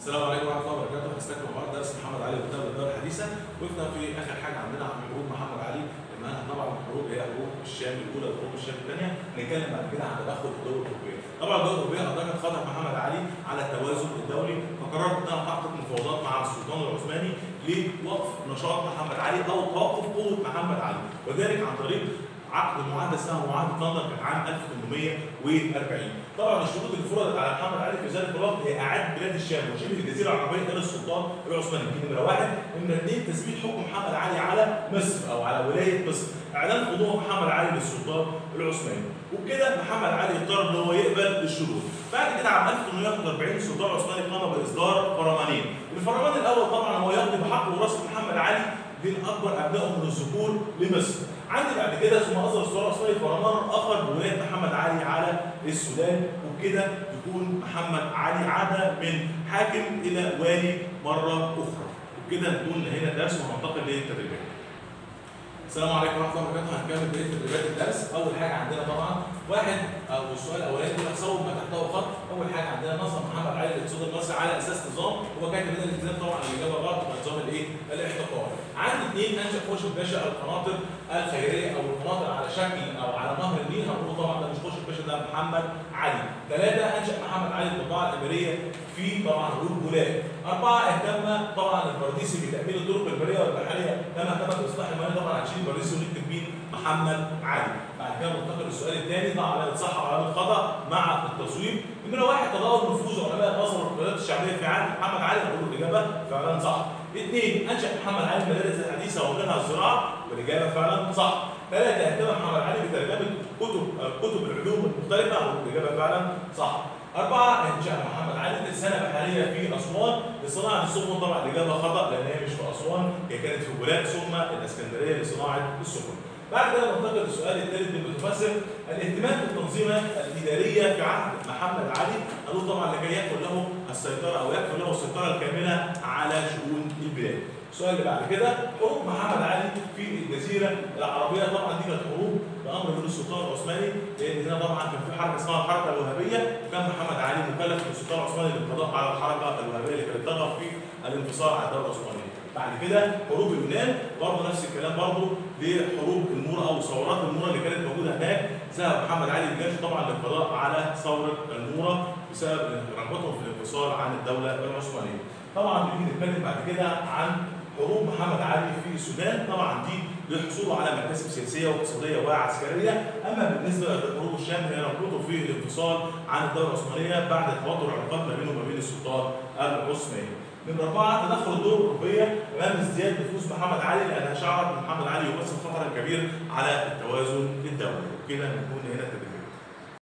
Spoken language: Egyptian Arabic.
السلام عليكم ورحمه الله وبركاته هنستكمل مع بعض درس محمد علي وكتاب الدوله الحديثه وقفنا في اخر حاجه عندنا عن حروب محمد علي لما طبعا الحروب هي حروب الشام الاولى وحروب الشام الثانيه هنتكلم بعد كده عن تدخل الدول الاوروبيه طبعا الدول الاوروبيه ادركت خطر محمد علي على التوازن الدولي فقررت انها تعقد مفاوضات مع السلطان العثماني لوقف نشاط محمد علي او توقف قوه محمد علي وذلك عن طريق عقد معاهده اسمها معاهده لندن كانت عام 1840 طبعا الشروط اللي فرضت على محمد علي في ذلك الوقت هي اعاده بلاد الشام وشبه الجزيره العربيه الى السلطان العثماني دي نمره واحد نمره اثنين تثبيت حكم محمد علي على مصر او على ولايه مصر اعلان خضوع محمد علي للسلطان العثماني وبكده محمد علي اضطر ان هو يقبل الشروط بعد كده عام 1841 السلطان العثماني قام باصدار فرمانين الفرمان الاول طبعا هو يقضي بحق وراثه محمد علي بين اكبر ابنائه من الذكور لمصر عندي بعد كده ثم اصدر السلطان العثماني فرمان اخر بولايه محمد علي على السودان وبكده يكون محمد علي عاد من حاكم الى والي مره اخرى وبكده نكون هنا الدرس وننتقل للتدريبات السلام عليكم ورحمه الله وبركاته هنكمل بقيه تدريبات الدرس اول حاجه عندنا طبعا واحد او السؤال الاولاني بيقول صوب ما تحته خط اول حاجه عندنا نظم محمد علي الاقتصاد المصري على اساس نظام هو كاتب هنا الالتزام طبعا الاجابه غلط نظام الايه؟ الاحتكار عندي اثنين انشا خورشيد باشا القناطر الخيريه او القناطر على شكل او على نهر النيل هنقول طبعا ده مش خورشيد باشا ده محمد علي ثلاثه انشا محمد علي البضاعه الامريه في طبعا حدود بولاد اربعه اهتم طبعا البراديسي بتامين الطرق البريه والبحريه كما اهتم باصلاح المياه طبعا عشان البراديسي ونكتب مين محمد علي بعد كده ننتقل للسؤال الثاني ضع علامه صح وعلامه خطا مع التصويب نمره واحد تداول نفوذ علماء مصر والقيادات الشعبيه في عهد محمد علي نقول الاجابه فعلا صح اثنين انشا محمد علي المدارس الحديثه ومنها الزراعه والاجابه فعلا صح ثلاثه اهتم محمد علي بترجمه كتب كتب العلوم المختلفه والاجابه فعلا صح أربعة إنشاء محمد علي سنة بحرية في أسوان لصناعة السفن طبعا الإجابة خطأ لأن هي مش في أسوان هي كانت في بولاد ثم الإسكندرية لصناعة السفن. بعد كده ننتقل للسؤال الثالث من بتفسر الاهتمام بالتنظيمات الإدارية في عهد محمد علي قالوا طبعا لكي يكون له السيطرة أو يكون له السيطرة الكاملة على شؤون البلاد. السؤال اللي بعد كده حروب محمد علي في الجزيرة العربية طبعا دي كانت حروب بأمر من السلطان العثماني لأن هنا طبعا كان في حركة اسمها الحركة الوهابية وكان محمد علي مكلف من السلطان العثماني للقضاء على الحركة الوهابية اللي كانت ترغب في الانتصار على الدولة العثمانية. بعد كده حروب اليونان برضه نفس الكلام برضه لحروب المورة او ثورات المورة اللي كانت موجوده هناك ذهب محمد علي الجيش طبعا للقضاء على ثوره المورة بسبب رغبتهم في الانفصال عن الدوله العثمانيه. طبعا بنيجي نتكلم بعد كده عن حروب محمد علي في السودان طبعا دي للحصول على مكاسب سياسيه واقتصاديه وعسكريه اما بالنسبه لحروب الشام هي رغبته في الانفصال عن الدوله العثمانيه بعد توتر العلاقات ما بينه وما بين السلطان العثماني. نمرة أربعة تدخل الدول الأوروبية أمام ازدياد نفوذ محمد علي لأنها شعرت أن محمد علي يمثل خطرا كبير على التوازن الدولي، وكده نكون هنا تدريبات.